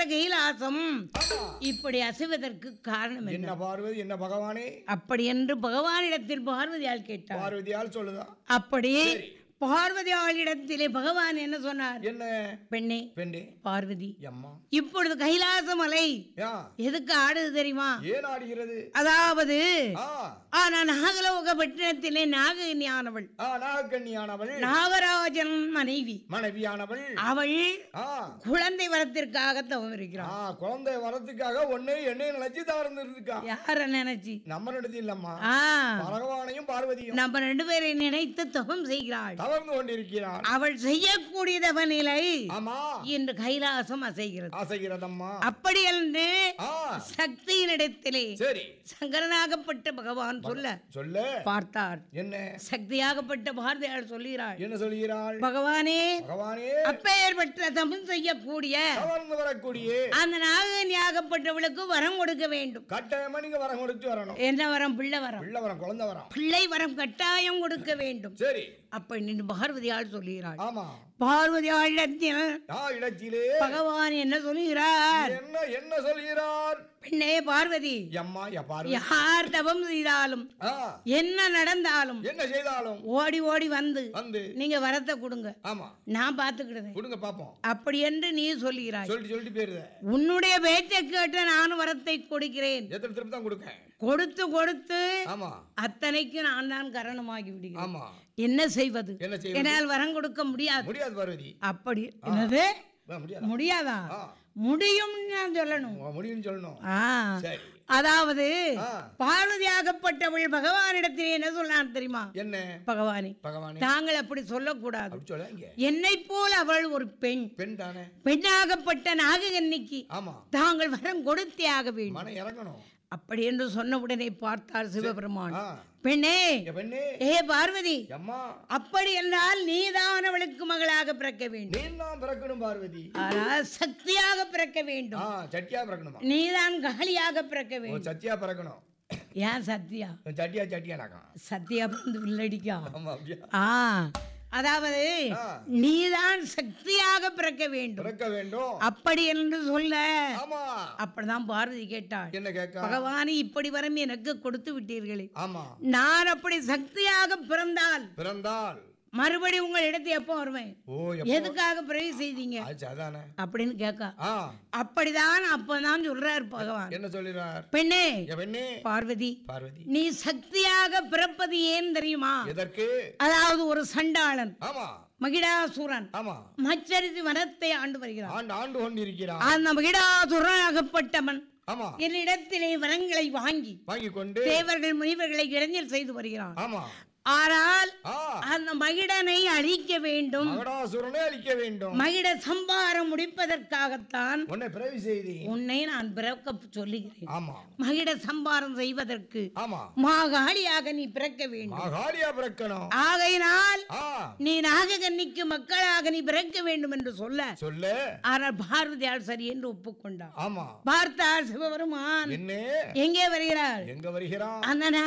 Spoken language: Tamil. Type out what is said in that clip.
நம்முடைய கைலாசம் ஆமா. இப்படி அசைவதற்கு காரணம் என்ன என்ன பார்வதி என்ன பகவானே அப்படி என்று பகவானிடத்தில் பார்வதியால் கேட்டார் பார்வதியால் சொல்லுதா அப்படி பார்வதியாளிடத்திலே பகவான் என்ன சொன்னார் என்ன பெண்ணே பெண்டே பார்வதி அம்மா இப்பொழுது கைலாச மலை யா எதுக்கு ஆடுது தெரியுமா ஏன் ஆடுகிறது அதாவது ஆ ஆனா நாகலோக பட்டினத்திலே நாககன்யானவள் ஆ நாகக்கண்ணியானவள் நாகராஜன் மனைவி மனைவியானவள் அவள் ஆ குழந்தை வரத்திற்காக தவம் இருக்கிறாள் ஆ குழந்தை வரத்துக்காக ஒண்ணு என்னையும் நினைச்சு தவறு இருக்கா யார நினைச்சு நம்ம நடத்தி இல்லம்மா ஆ பகவானையும் பார்வதியும் நம்ம ரெண்டு பேரை நினைத்து தவம் செய்கிறாள் தவறு கொண்டிருக்கிறார் அவள் செய்யக்கூடிய தவநிலை ஆமா இன்று கைலாசம் அசைகிறது ஆசைகிறதம்மா அப்படி என்று ஆ சக்தியினிடத்திலே சரி சங்கரனாகப்பட்ட பகவான் சொல்ல சொல்லு பார்த்தார் என்ன சக்தியாகப்பட்ட பாரதியாள் சொல்கிறாள் என்ன சொல்கிறாள் பகவானே பகவானே அப்பேற்பட்ட தபம் செய்யக்கூடிய தவறு வரக்கூடிய அந்த நாககன்யாகப்பட்டவளுக்கு வரம் கொடுக்க வேண்டும் கட்டாயமா நீங்க வரம் கொடுத்து வரணும் என்ன வரம் பிள்ளை வரம் பிள்ளை வரம் குழந்தை வரம் பிள்ளை வரம் கட்டாயம் கொடுக்க வேண்டும் சரி அப்ப நின்று பார்வதியாள் சொல்கிறாள் ஆமா பார்வதியாளிடத்தில் ஆ இடத்திலே பகவான் என்ன சொல்கிறார் என்ன என்ன சொல்கிறார் பெண்ணே பார்வதி எம்மா யா பார்வதி யார் தபம் செய்தாலும் ஆ என்ன நடந்தாலும் என்ன செய்தாலும் ஓடி ஓடி வந்து வந்து நீங்க வரத்தை கொடுங்க ஆமா நான் பார்த்துக்கிடுவேன் கொடுங்க பாப்போம் அப்படி என்று நீ சொல்கிறாய் சொல்லிட்டு சொல்லிட்டு போயிருத உன்னுடைய பேச்சை கேட்டு நான் வரத்தை கொடுக்கிறேன் எத்தனை திருப்பி தான் கொடுக்க கொடுத்து கொடுத்து ஆமா அத்தனைக்கு நான் தான் காரணமாகி விடுகிறேன் ஆமா என்ன செய்வது என்ன செய்வது என்னால் வரம் கொடுக்க முடியாது முடியாது பார்வதி அப்படி என்னது ஆ, முடியாது முடியாதா ஆ முடியும் நான் சொல்லணும் உங்க முடியும்னு சொல்லணும் ஆ சரி அதாவது ஆ பார்வதியாகப்பட்டவள் பகவானிடத்தில் என்ன சொன்னான் தெரியுமா என்ன பகவானே பகவானே தாங்கள் அப்படி சொல்லக்கூடாது அப்படி சொல்ல இங்க என்னை போல் அவள் ஒரு பெண் பெண் தானே பெண்ணாகப்பட்ட நாககன்னிக்கு ஆமா தாங்கள் வரம் கொடுத்தே ஆக வேண்டும் மனம் இறங்கணும் அப்படி என்று சொன்ன உடனே பார்த்தார் சிவபெருமான் ஆ பெண்ணே இங்க பெண்ணே ஏ பார்வதி அம்மா அப்படி என்றால் நீதான் அவளுக்கு மகளாக பிறக்க வேண்டும் நீ தான் பிறக்கணும் பார்வதி ஆனால் சக்தியாக பிறக்க வேண்டும் ஆ சட்டியா பிறக்கணுமா நீதான் காளியாக பிறக்க ஓ வேண்டும் சத்தியா பிறக்கணும் ஏன் சத்தியா சட்டியா சட்டியா நாக்கம் சத்தியா பிறந்து வில்லடிக்கா ஆமா அப்படியா ஆ அதாவது ஆ. நீதான் சக்தியாக பிறக்க வேண்டும் பிறக்க வேண்டும் அப்படி என்று சொல்ல ஆமா அப்படிதான் பாரதி கேட்டாள் என்ன கேட்க பகவானே இப்படி வரம் எனக்கு கொடுத்து விட்டீர்களே ஆமா நான் அப்படி சக்தியாக பிறந்தால் பிறந்தால் மறுபடி உங்கள் இடத்தை எப்போ வருவேன் ஓ எப்போ எதுக்காக பிறகு செய்தீங்க ஆச்சு அதானே அப்படின்னு கேட்க ஆ அப்படிதான் அப்பதான் சொல்றார் பகவான் என்ன சொல்லிடுறார் பெண்ணே என் பெண்ணே பார்வதி பார்வதி நீ சக்தியாக பிறப்பது ஏன் தெரியுமா எதற்கு அதாவது ஒரு சண்டாளன் ஆமா மகிடாசுரன் ஆமா மச்சரித்து வனத்தை ஆண்டு வருகிறான் ஆண்டு ஆண்டு கொண்டிருக்கிறான் அந்த மகிடாசுரனாகப்பட்டவன் ஆமா என்னிடத்திலே வரங்களை வாங்கி வாங்கி கொண்டு தேவர்கள் முனிவர்களை இடைஞ்சல் செய்து வருகிறான் ஆமா ஆனால் ஆ அந்த மகிடனை அழிக்க வேண்டும் மகடாசுரனை அழிக்க வேண்டும் மகிட சம்பாரம் முடிப்பதற்காகத்தான் உன்னை பிறவி செய்தி உன்னை நான் பிறக்க சொல்லுகிறேன் ஆமா மகிட சம்பாரம் செய்வதற்கு ஆமா மாகாளியாக நீ பிறக்க வேண்டும் மகாலியா பிறக்கணும் ஆகையினால் ஆ நீ நாககன்னிக்கு மக்களாக நீ பிறக்க வேண்டும் என்று சொல்ல சொல்லு ஆனால் பார்வதியால் சரி என்று ஒப்புக்கொண்டார் ஆமா பார்த்தார் சிவபெருமான் என்ன எங்கே வருகிறார் எங்க வருகிறான் அந்த